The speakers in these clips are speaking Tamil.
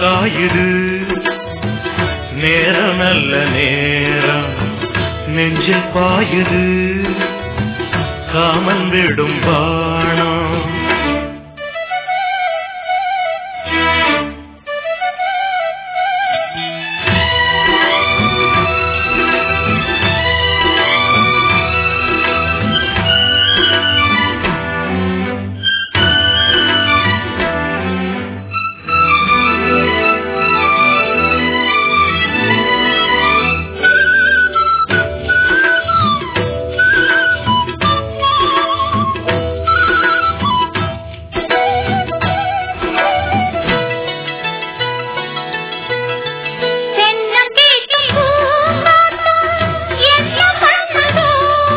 காயுது நேரம் நல்ல நேரம் நெஞ்சில் பாயுது காமன் விடும் பாணம் தென்னங்கீற்று பூங்காட்டம் என்ன பண்ணுதோ?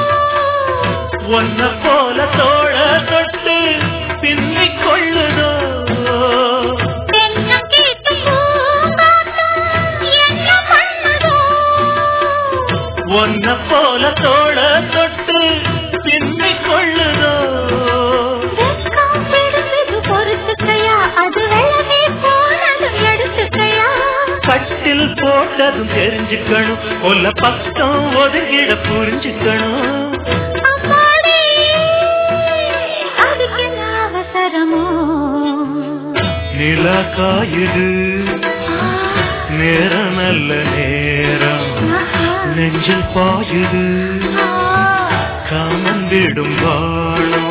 ஒன்ன போல தோழ தொட்டு பின்னிக் கொள்ளுதோ தென்னங்கீற்று பூங்காட்டம் என்ன பண்ணுதோ? ஒன்ன போல தோழ தொட்டு பின்னிக் கொள்ளுதோ வெட்கம் பிடிச்சது பொறுத்துக்கையா, அது விலகி போனது எடுத்துக்கையா? கட்டில் போட்டதும் தெரிஞ்சுக்கணும் கொல்ல பக்கம் ஒதுங்கிட புரிஞ்சுக்கணும் அம்மாடி, அதுக்கு என்ன அவசரமோ நிலா காயுது நேரம் நல்ல நேரம் நெஞ்சில் பாயுது காமன் விடும் வாழும்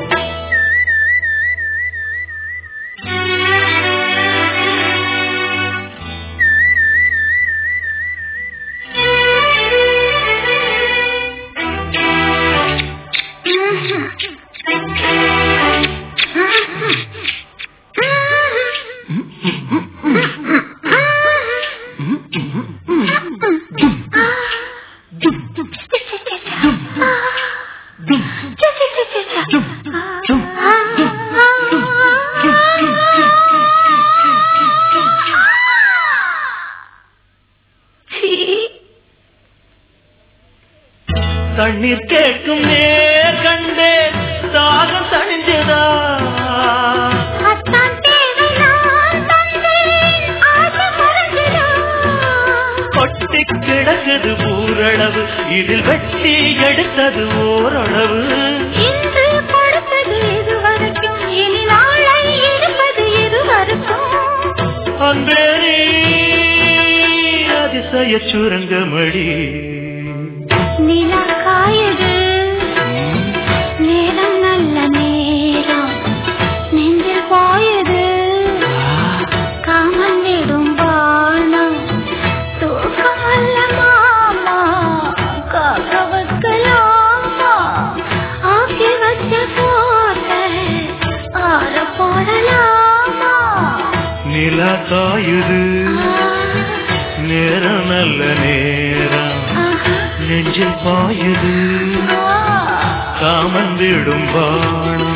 தண்ணீர் கேட்கும் நேர் கண்டே தாகம் தணிஞ்சதா அத்தான் தேவை நான் தந்தேன் ஆசை மறந்துடா கொட்டி கிடக்குது ஊரளவு இதில் வெட்டி எடுத்தது ஓரளவு இன்று கொடுத்தது இதுவரைக்கும் இனி நாளை இருப்பது இதுவரைக்கும் அன்பேரி அதிசய சுரங்கமடி நிலா காயுது நேரம் நல்ல நேரம் நெஞ்சில் பாயுது காமன் விடும் பானம் தூக்கம் அல்ல மாமா காக்க வைக்கலாமா ஆக்கி வச்ச போட்ட ஆற போடலாமா நிலா காயுது நேரம் நல்ல நேரம் நெஞ்சில் பாயுது ஆ காமன் விடும் பாணம்